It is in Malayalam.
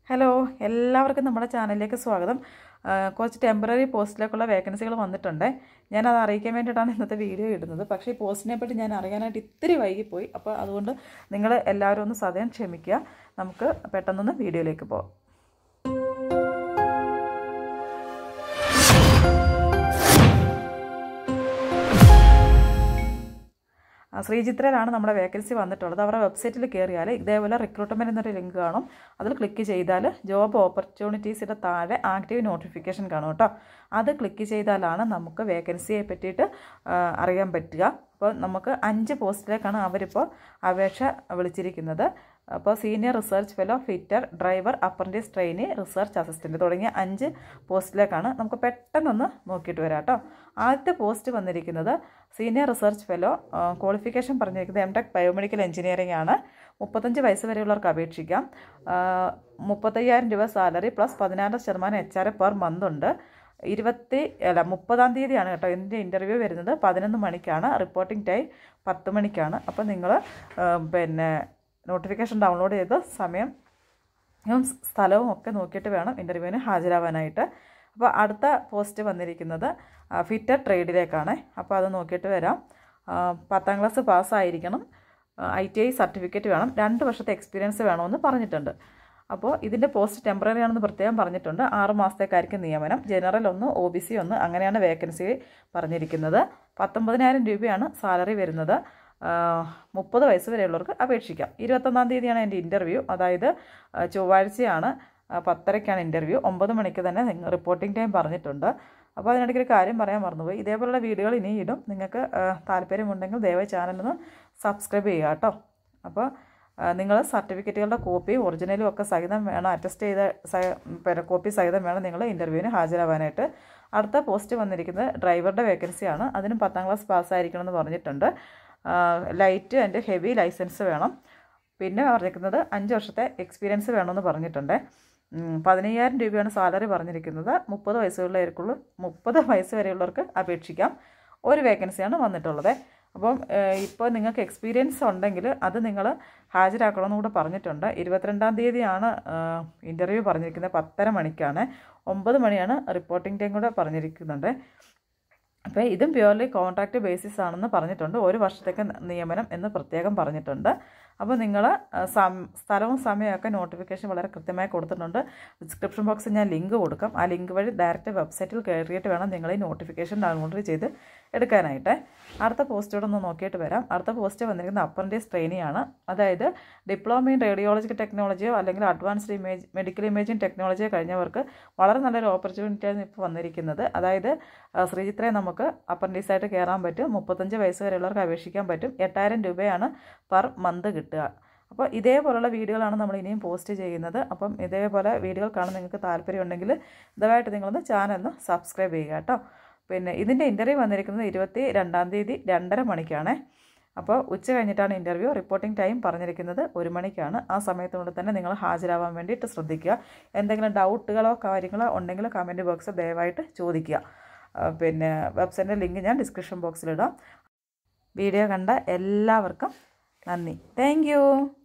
ഹലോ എല്ലാവർക്കും നമ്മുടെ ചാനലിലേക്ക് സ്വാഗതം ആ, കുറച്ച് ടെമ്പററി പോസ്റ്റിലേക്കുള്ള വേക്കൻസികൾ വന്നിട്ടുണ്ട് ഞാനത് അറിയിക്കാൻ വേണ്ടിയിട്ടാണ് ഇന്നത്തെ വീഡിയോ ഇടുന്നത് പക്ഷേ ഈ പോസ്റ്റിനെ പറ്റി ഞാൻ അറിയാനായിട്ട് ഇത്തിരി വൈകിപ്പോയി അപ്പോൾ അതുകൊണ്ട് നിങ്ങൾ എല്ലാവരും ഒന്ന് സദയം ക്ഷമിക്കുക നമുക്ക് പെട്ടെന്നൊന്ന് വീഡിയോയിലേക്ക് പോകാം ആ, ശ്രീചിത്രയിലാണ് നമ്മുടെ വേക്കൻസി വന്നിട്ടുള്ളത് അവരുടെ വെബ്സൈറ്റിൽ കയറിയാൽ ഇതേപോലെ റിക്രൂട്ട്മെൻറ്റ് എന്നൊരു ലിങ്ക് കാണും അതിൽ ക്ലിക്ക് ചെയ്താൽ ജോബ് ഓപ്പർച്യൂണിറ്റീസിൻ്റെ താഴെ ആക്റ്റീവ് നോട്ടിഫിക്കേഷൻ കാണും കേട്ടോ അത് ക്ലിക്ക് ചെയ്താലാണ് നമുക്ക് വേക്കൻസിയെ പറ്റിയിട്ട് ആ, അറിയാൻ പറ്റുക അപ്പോൾ നമുക്ക് അഞ്ച് പോസ്റ്റിലേക്കാണ് അവരിപ്പോൾ അപേക്ഷ വിളിച്ചിരിക്കുന്നത് അപ്പോൾ senior research fellow fitter driver apprentice trainee research assistant തുടങ്ങിയ അഞ്ച് പോസ്റ്റിലേക്കാണ് നമുക്ക് പെട്ടെന്നൊന്ന് നോക്കിയിട്ട് വരാം കേട്ടോ ആദ്യത്തെ പോസ്റ്റ് വന്നിരിക്കുന്നത് സീനിയർ റിസർച്ച് ഫെലോ ക്വാളിഫിക്കേഷൻ പറഞ്ഞിരിക്കുന്നത് എം ടെക് ബയോമെഡിക്കൽ എഞ്ചിനീയറിംഗ് ആണ് മുപ്പത്തഞ്ച് വയസ്സ് വരെയുള്ളവർക്ക് അപേക്ഷിക്കാം ആ, മുപ്പത്തയ്യായിരം രൂപ സാലറി പ്ലസ് പതിനാറ് ശതമാനം എച്ച് ആർ പെർ മന്ത് ഉണ്ട് ഇരുപത്തി അല്ല മുപ്പതാം തീയതിയാണ് കേട്ടോ എൻ്റെ ഇൻ്റർവ്യൂ വരുന്നത് പതിനൊന്ന് മണിക്കാണ് റിപ്പോർട്ടിംഗ് ടൈം പത്ത് മണിക്കാണ് അപ്പോൾ നിങ്ങൾ പിന്നെ നോട്ടിഫിക്കേഷൻ ഡൗൺലോഡ് ചെയ്ത് സമയം ഉം സ്ഥലവും ഒക്കെ നോക്കിയിട്ട് വേണം ഇൻ്റർവ്യൂവിന് ഹാജരാവാനായിട്ട് അപ്പോൾ അടുത്ത പോസ്റ്റ് വന്നിരിക്കുന്നത് ഫിറ്റർ ട്രേഡിലേക്കാണ് അപ്പോൾ അത് നോക്കിയിട്ട് വരാം ആ, പത്താം ക്ലാസ് പാസ്സായിരിക്കണം ഐ ടി ഐ സർട്ടിഫിക്കറ്റ് വേണം രണ്ട് വർഷത്തെ എക്സ്പീരിയൻസ് വേണമെന്ന് പറഞ്ഞിട്ടുണ്ട് അപ്പോൾ ഇതിൻ്റെ പോസ്റ്റ് ടെമ്പററി ആണെന്ന് പ്രത്യേകം പറഞ്ഞിട്ടുണ്ട് ആറ് മാസത്തേക്കായിരിക്കും നിയമനം ജനറൽ ഒന്ന് ഒ ബി സി ഒന്ന് അങ്ങനെയാണ് വേക്കൻസി പറഞ്ഞിരിക്കുന്നത് പത്തൊമ്പതിനായിരം രൂപയാണ് സാലറി വരുന്നത് മുപ്പത് വയസ്സ് വരെയുള്ളവർക്ക് അപേക്ഷിക്കാം ഇരുപത്തൊന്നാം തീയതിയാണ് എൻ്റെ ഇൻ്റർവ്യൂ അതായത് ആ, ചൊവ്വാഴ്ചയാണ് ആ, പത്തരയ്ക്കാണ് ഇൻ്റർവ്യൂ ഒമ്പത് മണിക്ക് തന്നെ നിങ്ങൾ റിപ്പോർട്ടിംഗ് ടൈം പറഞ്ഞിട്ടുണ്ട് അപ്പോൾ അതിനിടയ്ക്ക് ഒരു കാര്യം പറയാൻ മറന്നുപോയി ഇതേപോലുള്ള വീഡിയോകൾ ഇനി ഇടും നിങ്ങൾക്ക് ആ, താല്പര്യമുണ്ടെങ്കിൽ ദയവായി ചാനലൊന്ന് സബ്സ്ക്രൈബ് ചെയ്യുക കേട്ടോ അപ്പോൾ നിങ്ങൾ സർട്ടിഫിക്കറ്റുകളുടെ കോപ്പിയും ഒറിജിനലും ഒക്കെ സഹിതം വേണം അറ്റസ്റ്റ് ചെയ്ത സ- പിന്നെ കോപ്പി സഹിതം വേണം നിങ്ങൾ ഇൻ്റർവ്യൂവിന് ഹാജരാവാനായിട്ട് അടുത്ത പോസ്റ്റ് വന്നിരിക്കുന്നത് ഡ്രൈവറുടെ വേക്കൻസിയാണ് അതിനും പത്താം ക്ലാസ് പാസ്സായിരിക്കണം എന്ന് പറഞ്ഞിട്ടുണ്ട് ലൈറ്റ് ആൻഡ് ഹെവി ലൈസൻസ് വേണം പിന്നെ പറഞ്ഞിരിക്കുന്നത് അഞ്ച് വർഷത്തെ എക്സ്പീരിയൻസ് വേണമെന്ന് പറഞ്ഞിട്ടുണ്ട് ഉം, പതിനയ്യായിരം രൂപയാണ് സാലറി പറഞ്ഞിരിക്കുന്നത് മുപ്പത് വയസ്സുള്ളവർക്കുള്ള മുപ്പത് വയസ്സ് വരെയുള്ളവർക്ക് അപേക്ഷിക്കാം ഒരു വേക്കൻസിയാണ് വന്നിട്ടുള്ളത് അപ്പം ഇപ്പോൾ നിങ്ങൾക്ക് എക്സ്പീരിയൻസ് ഉണ്ടെങ്കിൽ അത് നിങ്ങൾ ഹാജരാക്കണമെന്ന് കൂടെ പറഞ്ഞിട്ടുണ്ട് ഇരുപത്തിരണ്ടാം തീയതിയാണ് ഇൻ്റർവ്യൂ പറഞ്ഞിരിക്കുന്നത് പത്തര മണിക്കാണ് ഒമ്പത് മണിയാണ് റിപ്പോർട്ടിംഗ് ടൈം കൂടെ പറഞ്ഞിരിക്കുന്നുണ്ട് അപ്പോൾ ഇതും പ്യുവർലി കോൺട്രാക്റ്റ് ബേസിസ് ആണെന്ന് പറഞ്ഞിട്ടുണ്ട് ഒരു വർഷത്തേക്ക് നിയമനം എന്ന് പ്രത്യേകം പറഞ്ഞിട്ടുണ്ട് അപ്പോൾ നിങ്ങൾ സ്ഥലവും സമയമൊക്കെ നോട്ടിഫിക്കേഷൻ വളരെ കൃത്യമായി കൊടുത്തിട്ടുണ്ട് ഡിസ്ക്രിപ്ഷൻ ബോക്സിൽ ഞാൻ ലിങ്ക് കൊടുക്കാം ആ ലിങ്ക് വഴി ഡയറക്റ്റ് വെബ്സൈറ്റിൽ കയറിയിട്ട് വേണം നിങ്ങൾ ഈ നോട്ടിഫിക്കേഷൻ ഡൗൺലോഡ് ചെയ്ത് എടുക്കാനായിട്ട് അടുത്ത പോസ്റ്റോടെ ഒന്ന് നോക്കിയിട്ട് വരാം അടുത്ത പോസ്റ്റ് വന്നിരിക്കുന്നത് അപ്രൻറ്റീസ് ട്രെയിനിയാണ് അതായത് ഡിപ്ലോമ ഇൻ റേഡിയോളജിക്കൽ ടെക്നോളജിയോ അല്ലെങ്കിൽ അഡ്വാൻസ്ഡ് ഇമേജ് മെഡിക്കൽ ഇമേജിംഗ് ടെക്നോളജിയോ കഴിഞ്ഞവർക്ക് വളരെ നല്ലൊരു ഓപ്പർച്യൂണിറ്റിയാണ് ഇപ്പോൾ വന്നിരിക്കുന്നത് അതായത് ആ, ശ്രീചിത്രയെ നമുക്ക് അപ്രൻറ്റീസായിട്ട് കയറാൻ പറ്റും മുപ്പത്തഞ്ച് വയസ്സ് വരെയുള്ളവർക്ക് അപേക്ഷിക്കാൻ പറ്റും എട്ടായിരം രൂപയാണ് പെർ മന്ത് കിട്ടുക അപ്പോൾ ഇതേപോലുള്ള വീഡിയോകളാണ് നമ്മൾ ഇനിയും പോസ്റ്റ് ചെയ്യുന്നത് അപ്പം ഇതേപോലെ വീഡിയോകൾ കാണാൻ നിങ്ങൾക്ക് താല്പര്യമുണ്ടെങ്കിൽ ദയവായിട്ട് നിങ്ങളൊന്ന് ചാനൽ സബ്സ്ക്രൈബ് ചെയ്യുക കേട്ടോ പിന്നെ ഇതിൻ്റെ ഇൻ്റർവ്യൂ വന്നിരിക്കുന്നത് ഇരുപത്തി രണ്ടാം തീയതി രണ്ടര മണിക്കാണ് അപ്പോൾ ഉച്ച കഴിഞ്ഞിട്ടാണ് ഇൻ്റർവ്യൂ റിപ്പോർട്ടിംഗ് ടൈം പറഞ്ഞിരിക്കുന്നത് ഒരു മണിക്കാണ് ആ സമയത്തുകൊണ്ട് തന്നെ നിങ്ങൾ ഹാജരാവാൻ വേണ്ടിയിട്ട് ശ്രദ്ധിക്കുക എന്തെങ്കിലും ഡൗട്ടുകളോ കാര്യങ്ങളോ ഉണ്ടെങ്കിൽ കമൻറ്റ് ബോക്സിൽ ദയവായിട്ട് ചോദിക്കുക ആ, പിന്നെ വെബ്സൈറ്റിൻ്റെ ലിങ്ക് ഞാൻ ഡിസ്ക്രിപ്ഷൻ ബോക്സിലിടാം വീഡിയോ കണ്ട എല്ലാവർക്കും നന്ദി താങ്ക്